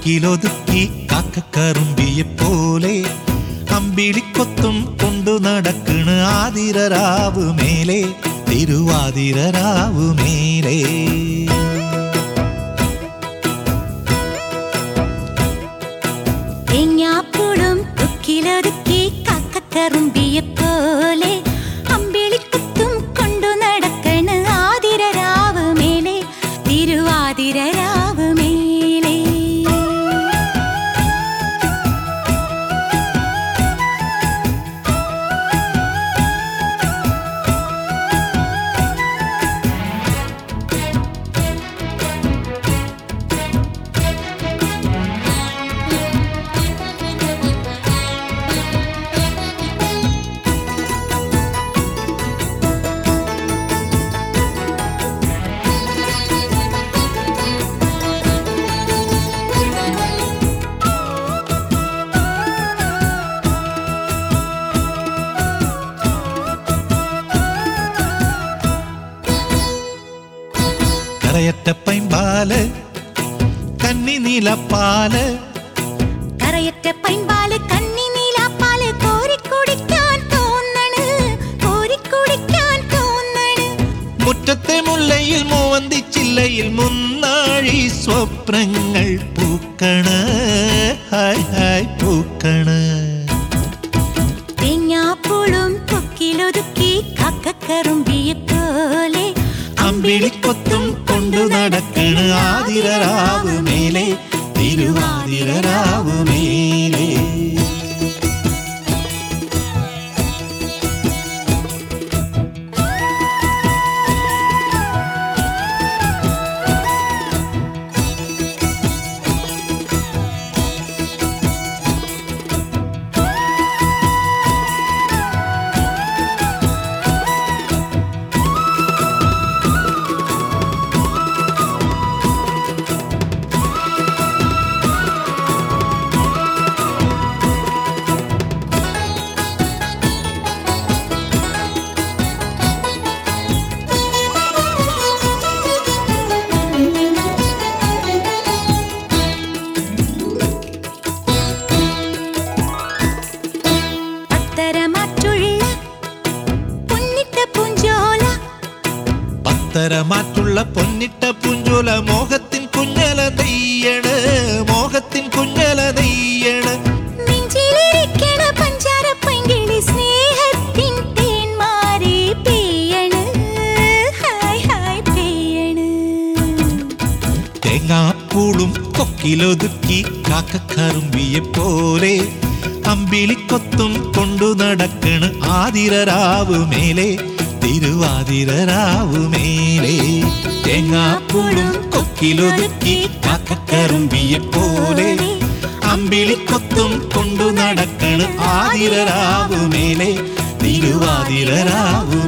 കൊക്കിലൊതുക്കി കാക്കക്കറുമ്പിയെ പോലെ അമ്പിളിക്കൊത്തും കൊണ്ടു നടക്കണ് ആതിരരാവ് മേലെ തിരുവാതിരരാവ് മേലേ തേങ്ങാപ്പൂളും തുക്കിലൊതുക്കി കാക്കക്കറുമ്പിയെ പോലെ അമ്പിളിക്കുത്തും കൊണ്ടു നടക്കണ ആതിരരാവ് മേലെ തിരുവാതിരരാവ് മേലെ കറയറ്റ പൈമ്പാല് കന്നി നീലപ്പാല് കറയറ്റ പൈമ്പാല് കന്നി നീലാപ്പാല് കോരിക്കുടിക്കാൻ തോന്നണ് കോരിക്കുടിക്കാൻ തോന്നണ് മുറ്റത്തെ മുല്ലയിൽ മൂവന്തി ചില്ലയിൽ മുന്നാഴി സ്വപ്നങ്ങൾ പൂക്കണ് ഹായ് ഹായ് പൂക്കണ് തേങ്ങാപ്പൂളും കൊക്കിലൊതുക്കി കാക്കക്കറുമ്പിയെ പോലെ അമ്പിളിക്കൊത്തും കൊണ്ടു നടക്കണ് ആതിരരാവ് മേലെ തിരുവാതിരരാവ് മേലേ പത്തരമാറ്റുള്ള പൊന്നിട്ട പൂഞ്ചോല പത്തരമാറ്റുള്ള പൊന്നിട്ട പുഞ്ചോല മോഹത്തിൻ കുഞ്ഞല നെയ്യണ് മോഹത്തിൻ കുഞ്ഞല നെയ്യണ് നെഞ്ചിലിരിക്കണ പഞ്ചാര പൈങ്കിളി സ്നേഹത്തിൻ തേന്മാരി പെയ്യണ് ഹായ് ഹായ് പെയ്യണ് തേങ്ങാപ്പൂളും കൊക്കിലൊതുക്കി കാക്കക്കറുമ്പിയെ പോലെ അമ്പിളിക്കൊത്തും കൊണ്ടു നടക്കണ് ആതിരരാവ് മേലെ തിരുവാതിരരാവ് മേലെ തേങ്ങാപ്പൂളും കൊക്കിലൊതുക്കി കാക്കക്കറുമ്പിയെ പോലെ അമ്പിളിക്കൊത്തും കൊണ്ടു നടക്കണ് ആതിരരാവ് മേലെ തിരുവാതിരരാവ്